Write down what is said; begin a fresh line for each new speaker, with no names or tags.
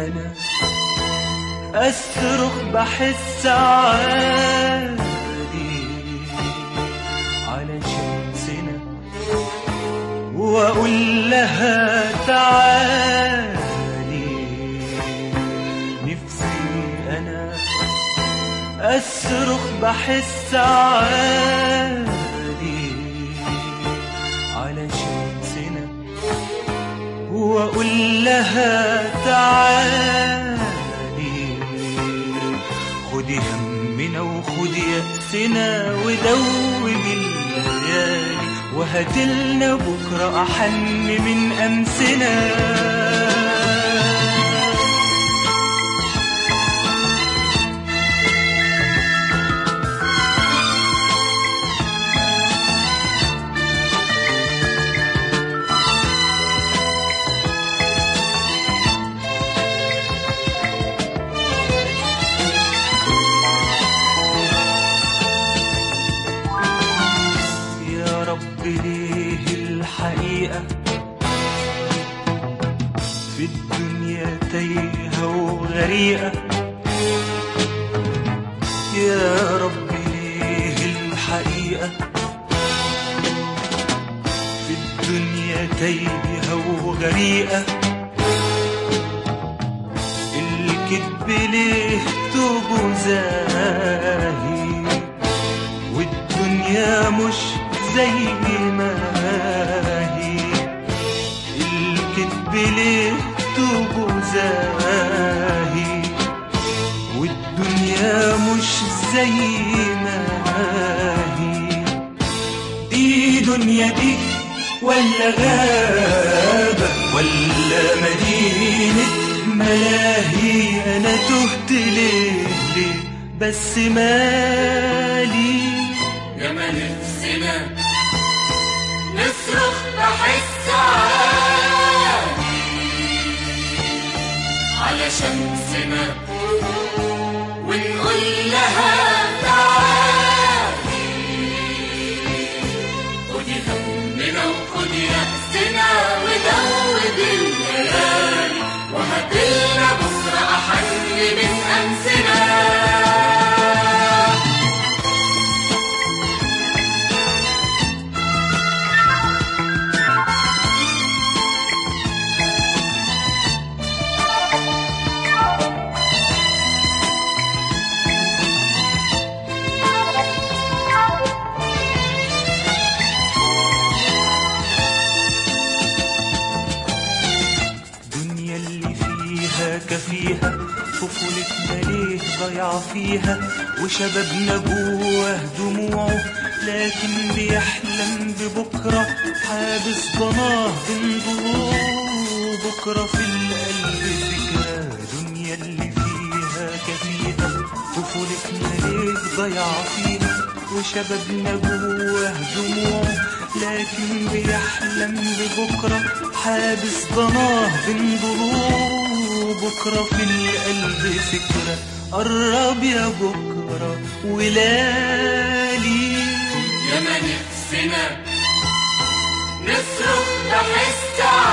أنا أصرخ بحس عادي على شمسنا وأقول لها تعالي نفسي أنا أصرخ بحس عادي على شمسنا وأقول لها تعالي خدي همنا وخدي يأسنا ودوبي الليالي وهاتلنا بكرة أحن من أمسنا يا رب ليه الحقيقة في الدنيا تايهة وغريقة يا رب ليه الحقيقة في الدنيا تايهة وغريقة الكذب ليه توبه زاهي والدنيا مش زي ما هي الكذب ليه توبه زاهي والدنيا مش زي ما هي دي دنيا دي ولا غابة ولا مدينة ملاهي أنا تهت ليه ليه بس مالي
يا ما نفسنا نصرخ بحس عالي على شمسنا ونقول لها تعالي خدي همنا وخدي يأسنا ودوبي الليالي وهاتلنا بكرة أحن من أمسنا
دنيا اللي فيها كفيها طفولتنا ليه ضيع فيها وشبابنا جواه دموعه لكن بيحلم ببكرة حابس ضناه بين ضلوعه بكرة في القلب فكرة دنيا اللي فيها كفيها طفولتنا ليه ضيع فيها وشبابنا جواه دموعه لكن بيحلم ببكرة حابس ضناه بين ضلوعه بكرة في القلب فكرة قرب يا بكرة ولالي
يا ما نفسنا نصرخ بحس